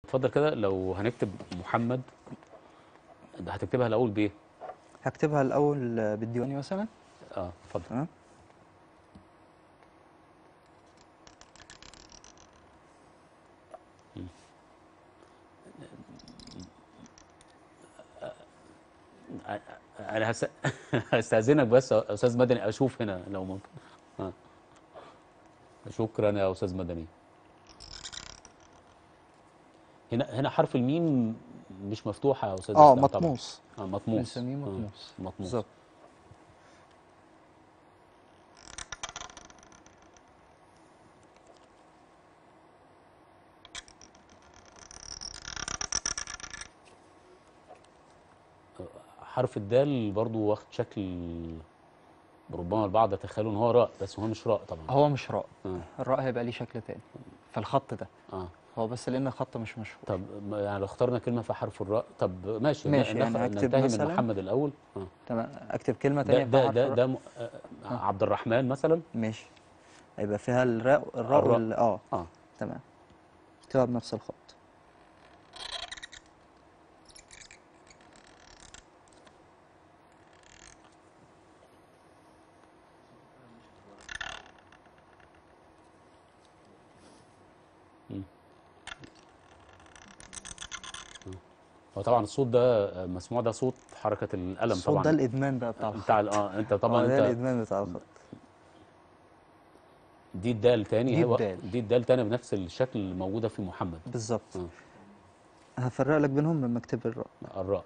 اتفضل كده لو هنكتب محمد ده هتكتبها الاول بايه هكتبها الاول آه، بالديواني مثلا اه اتفضل تمام انا هس... هستاذنك بس يا استاذ مدني اشوف هنا لو ممكن آه. شكرا يا استاذ مدني هنا هنا حرف الميم مش مفتوحه يا استاذ اه إسلام طبعاً. مطموس اه مطموس بنسميه آه، مطموس مطموس بالظبط حرف الدال برضو واخد شكل ربما البعض يتخيلوا ان هو راء بس هو مش راء طبعا هو مش راء اه الراء هيبقى ليه شكل تاني فالخط ده اه هو بس لان الخط مش مشهور طب ما- يعني لو اخترنا كلمه في حرف الراء طب ماشي ماشي، ن- يعني نخ- هكتب ننتهي من مثلاً محمد الاول اه تمام اكتب كلمه ده تانية ده فيها حرف ده, الراء ده م... آه عبد الرحمن مثلا ماشي هيبقى فيها الراء الراء الراء. وال اه اه تمام اكتبها بنفس الخط هو طبعا الصوت ده آه، مسموع ده صوت حركه القلم الصوت طبعا ده الادمان بقى بتاع الخط بتاع ال- اه انت طبعا آه، ده انت الادمان بتاع الخط دي الدال تاني دي هو الدال. دي الدال تاني بنفس الشكل اللي موجوده في محمد بالظبط آه. هفرق لك بينهم لما اكتب الراء الراء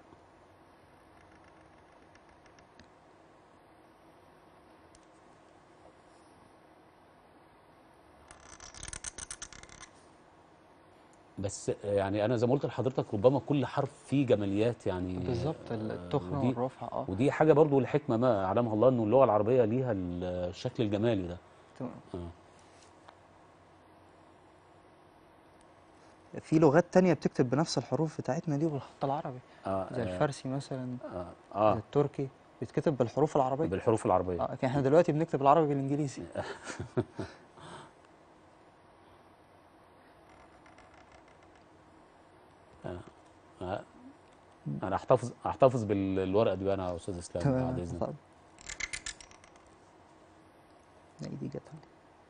بس يعني انا زي ما قلت لحضرتك ربما كل حرف فيه جماليات يعني بالظبط آه، التخن ودي- والرفع اه ودي حاجه برضو الحكمه ما اعلمها الله انه اللغه العربيه ليها الشكل الجمالي ده تمام. آه. في لغات تانية بتكتب بنفس الحروف بتاعتنا دي بالخط العربي آه زي آه، الفارسي مثلا آه, زي اه التركي بيتكتب بالحروف العربية بالحروف العربيه اه لكن احنا دلوقتي بنكتب العربي بالانجليزي آه. انا احتفظ احتفظ بالورقه دي بقى انا يا استاذ اسلام بعد تمام اذنك اتفضل. لا ايدي جت عليه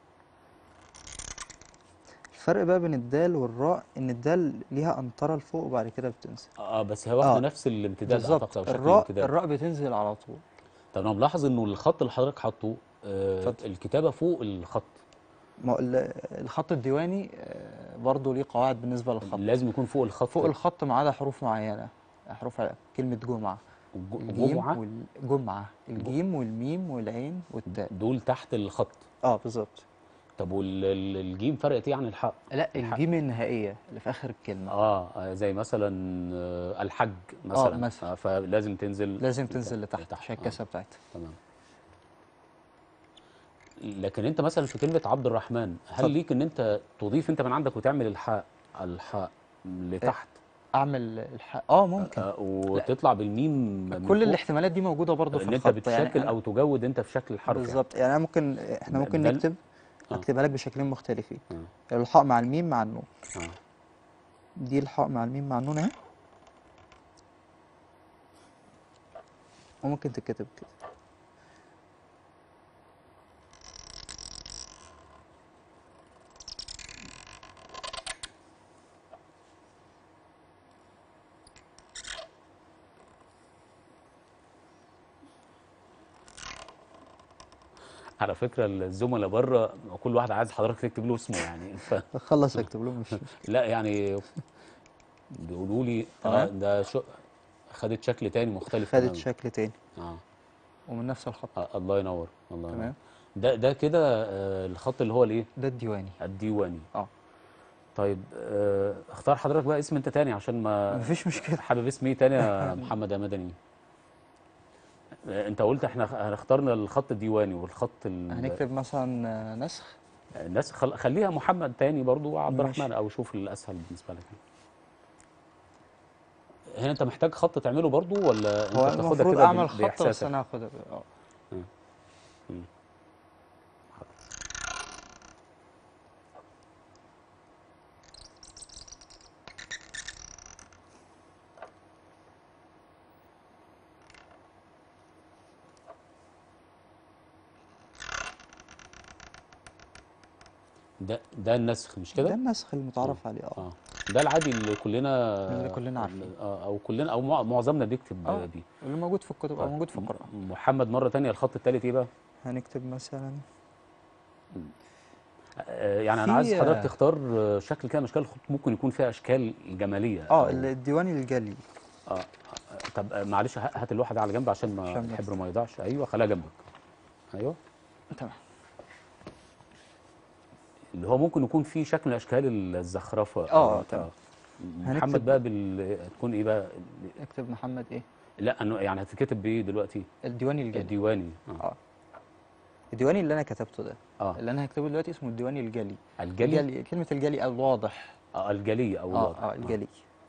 الفرق بقى بين الدال والراء ان الدال ليها قنطرة لفوق وبعد كده بتنزل اه بس هي واخده آه. نفس الامتداد بالظبط اعتقد او شكل الراء الامتداد الراء بتنزل على طول طب انا ملاحظ انه الخط اللي حضرتك حاطه آه اتفضل. الكتابه فوق الخط ما هو ال- الخط الديواني آه، برضه ليه قواعد بالنسبة للخط لازم يكون فوق الخط فوق الخط ما عدا حروف معينة حروف ع- كلمة جمعة الج- الجيم جمعه والجمعة الجيم والميم والعين والتاء دول تحت الخط اه بالظبط طب والجيم فرقت ايه عن الحق لا الحق. الجيم النهائية اللي في آخر الكلمة اه آه، زي مثلا آه الحج مثلا مثلا. آه فلازم تنزل لازم تنزل لتحت عشان آه. الكسة بتاعتها تمام لكن انت مثلا في كلمه عبد الرحمن هل اتفضل. ليك ان انت تضيف انت من عندك وتعمل الحاء الحاء لتحت أعمل الح... اه ممكن آه وتطلع بالميم من كل فوق؟ الاحتمالات دي موجودة برضه في ان انت الخط بتشكل يعني او تجود انت في شكل الحرف يعني. بالظبط يعني أنا ممكن احنا ممكن ده ال- نكتب آه. اكتبها لك بشكلين مختلفين آه. الحاء مع الميم مع النون آه. دي الحاء مع الميم مع النون اهي وممكن تتكتب كده على فكره الزملاء بره كل واحد عايز حضرتك تكتب له اسمه يعني ف... خلص اكتب لهم مش لا يعني بيقولوا لي اه تمام. ده شو خدت شكل تاني مختلف خدت تماماً. شكل تاني اه ومن نفس الخط آه، الله ينور الله ينور تمام ده ده كده آه الخط اللي هو الايه ده الديواني الديواني اه طيب آه اختار حضرتك بقى اسم انت تاني عشان ما مفيش مشكلة حابب اسم ايه تاني يا محمد يا مدني آه، انت قلت احنا خ- اخترنا الخط الديواني والخط ال- هنكتب مثلا آه، نسخ الناس خل... خليها محمد تاني برضو وعبد ماشي. الرحمن او شوف الاسهل بالنسبه لك هنا انت محتاج خط تعمله برضو ولا انت هو بتاخدها المفروض كده اعمل ب- خط بس بإحساسك؟ انا هاخدها اه ده ده النسخ مش كده ده النسخ المتعارف عليه اه اه ده العادي اللي كلنا اللي كلنا عارفينه. آه، او كلنا او مع- معظمنا بيكتب اه بيه اللي موجود في الكتب او طيب موجود في م- القرآن محمد مره تانية الخط الثالث ايه بقى هنكتب مثلا آه، يعني انا في- عايز حضرتك تختار آه، شكل كده من اشكال الخطوط ممكن يكون فيها اشكال جماليه اه أو- الديواني الجلي اه آه، طب آه، معلش ه- هات اللوحه دي على جنب عشان ما عشان بس. الحبر ما يضيعش ايوه خليها جنبك ايوه تمام اللي هو ممكن يكون فيه شكل من اشكال الزخرفه اه، أو- تمام. محمد هنكتب- بقى بال تكون ايه بقى اكتب محمد ايه لا انه يعني هتتكتب بايه دلوقتي الديواني الجلي الديواني اه, اه الديواني اللي انا كتبته ده آه. اللي انا هكتبه دلوقتي اسمه الديواني الجلي الجلي الجلي كلمة الجلي الواضح اه الجلي او اه الواضح اه الجلي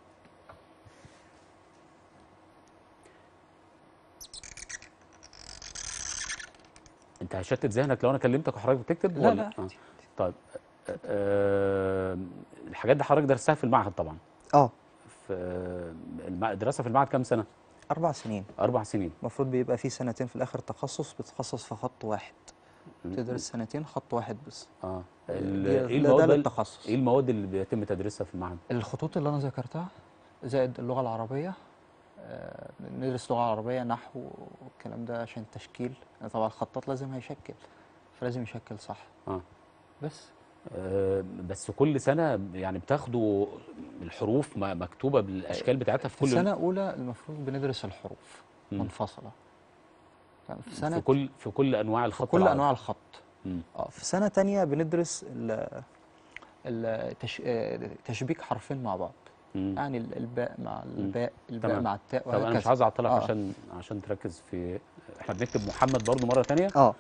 انت هشتت ذهنك لو انا كلمتك وحضرتك بتكتب لا ولا لا آه. عادي. طيب آه، آه، الحاجات دي حضرتك درستها في المعهد طبعا اه في الم- الدراسه في المعهد كام سنه اربع سنين اربع سنين المفروض بيبقى في سنتين في الاخر تخصص بتتخصص في خط واحد تدرس سنتين خط واحد بس اه دي- ال- ده- ايه ده المواد بقى- للتخصص. ايه المواد اللي بيتم تدريسها في المعهد الخطوط اللي انا ذكرتها زائد اللغة العربية آه، ندرس لغة عربية نحو والكلام ده عشان التشكيل يعني طبعا الخطاط لازم هيشكل فلازم يشكل صح اه بس آه، بس كل سنه يعني بتاخدوا الحروف م- مكتوبه بالاشكال بتاعتها في في كل سنة أولى المفروض بندرس الحروف مم. منفصلة تمام، في في سنة كل في كل انواع الخط كل العربي. أنواع الخط مم. اه في سنة تانية بندرس ال ال- تش- آه، تشبيك حرفين مع بعض مم. يعني ال- الباء مع الباء الباء تمام. مع التاء طب انا مش وهكذا عايز اعطلك آه. عشان عشان تركز في احنا بنكتب محمد برضو مره تانية اه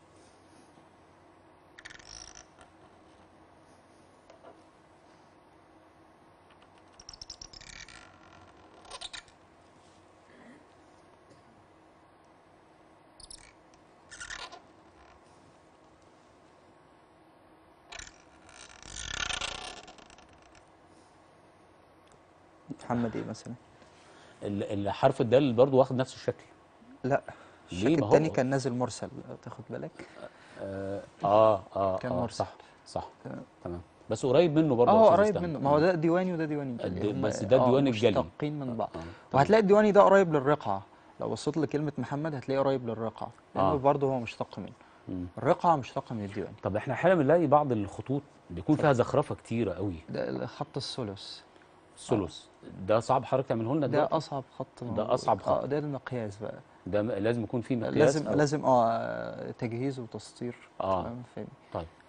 محمد ايه مثلا ال- الحرف الدال برضو واخد نفس الشكل لا ليه؟ الشكل ما هو- التاني كان نازل مرسل تاخد بالك اه اه اه, كان آه مرسل. صح صح تمام. تمام بس قريب منه برضه يا اه أستاذ قريب إسلام. منه ما هو ده ديواني وده ديواني الد- الجلي هم- بس ده آه، الديواني الجلي. مشتقين من بعض آه، تمام. وهتلاقي الديواني ده قريب للرقعة لو بصيت لكلمة محمد هتلاقيه قريب للرقعة لأنه آه. برضه هو مشتق منه مم. الرقعة مشتقة من الديواني طب احنا احيانا بنلاقي بعض الخطوط بيكون فيها زخرفه كتيره قوي ده خط الثلث الثلث ده صعب حضرتك تعمله لنا ده دلوقتي أصعب خط موجود. أصعب خط. اه ده المقياس بقى ده م- لازم يكون فيه مقياس لازم أو- لازم اه تجهيز وتسطير آه. تمام فاهم طيب